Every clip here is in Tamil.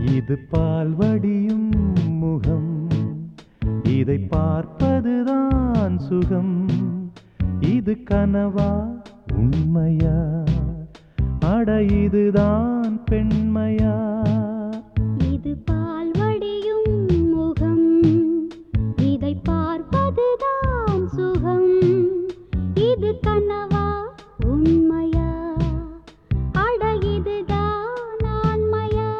இது பால் வடியும் முகம் இதை பார்ப்பதுதான் சுகம் இது கனவா உண்மையா அட இதுதான் பெண்மையா இது பால் வடியும் முகம் இதை பார்ப்பதுதான் சுகம் இது கனவா உண்மையா அட இதுதான் ஆண்மையா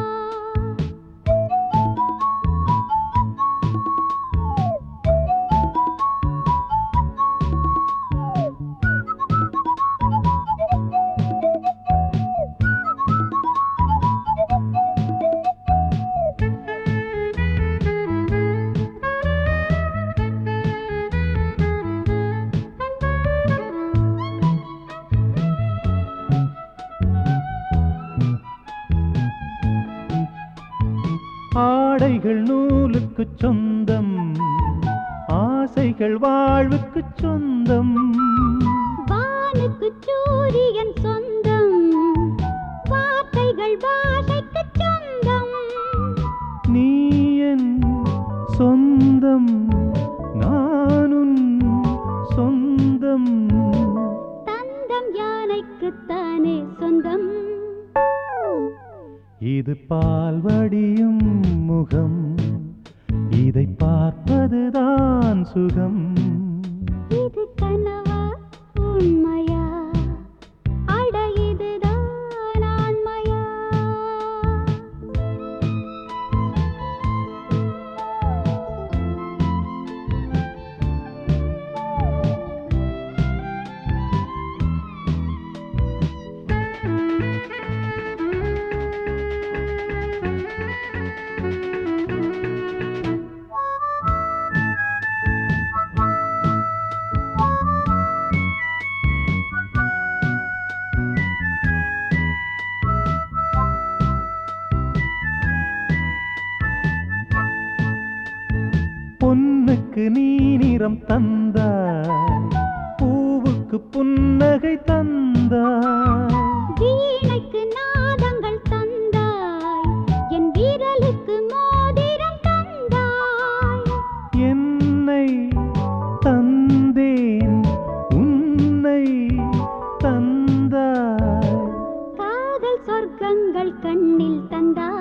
ஆடைகள் நூலுக்கு சொந்தம் ஆசைகள் வாழ்வுக்கு சொந்தம் வானுக்கு சூரியன் சொந்தம் வார்த்தைகள் பாஷைக்கு சொந்தம் நீ என் சொந்தம் நானும் சொந்தம் தந்தம் யானைக்குத்தானே சொந்தம் இது பால் வடியும் முகம் இதை பார்ப்பதுதான் சுகம் இது கனவா உண்மையா அட இதுதான் ஆண்மையா பொன்னுக்கு நீ நிறம் தந்தாய் பூவுக்கு புன்னகை தந்தாய் வீணைக்கு நாதங்கள் தந்தாய் என் வீரலுக்கு மோதிரம் தந்தாய் என்னை தந்தேன் உன்னை தந்தாய் காதல் சொர்க்கங்கள் கண்ணில் தந்தாய்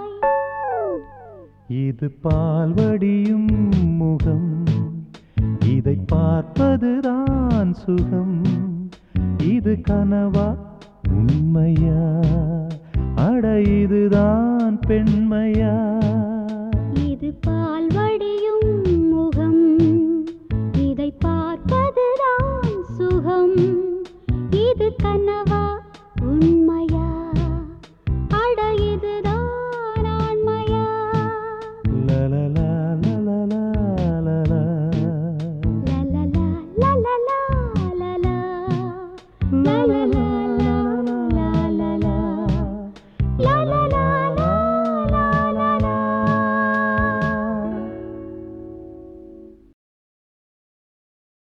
இது பால் வடியும் முகம் இதை பார்ப்பதுதான் சுகம் இது கனவா உண்மையா அட இதுதான் பெண்மையா இது பால் வடியும் முகம் இதை பார்ப்பதுதான் சுகம் இது கனவா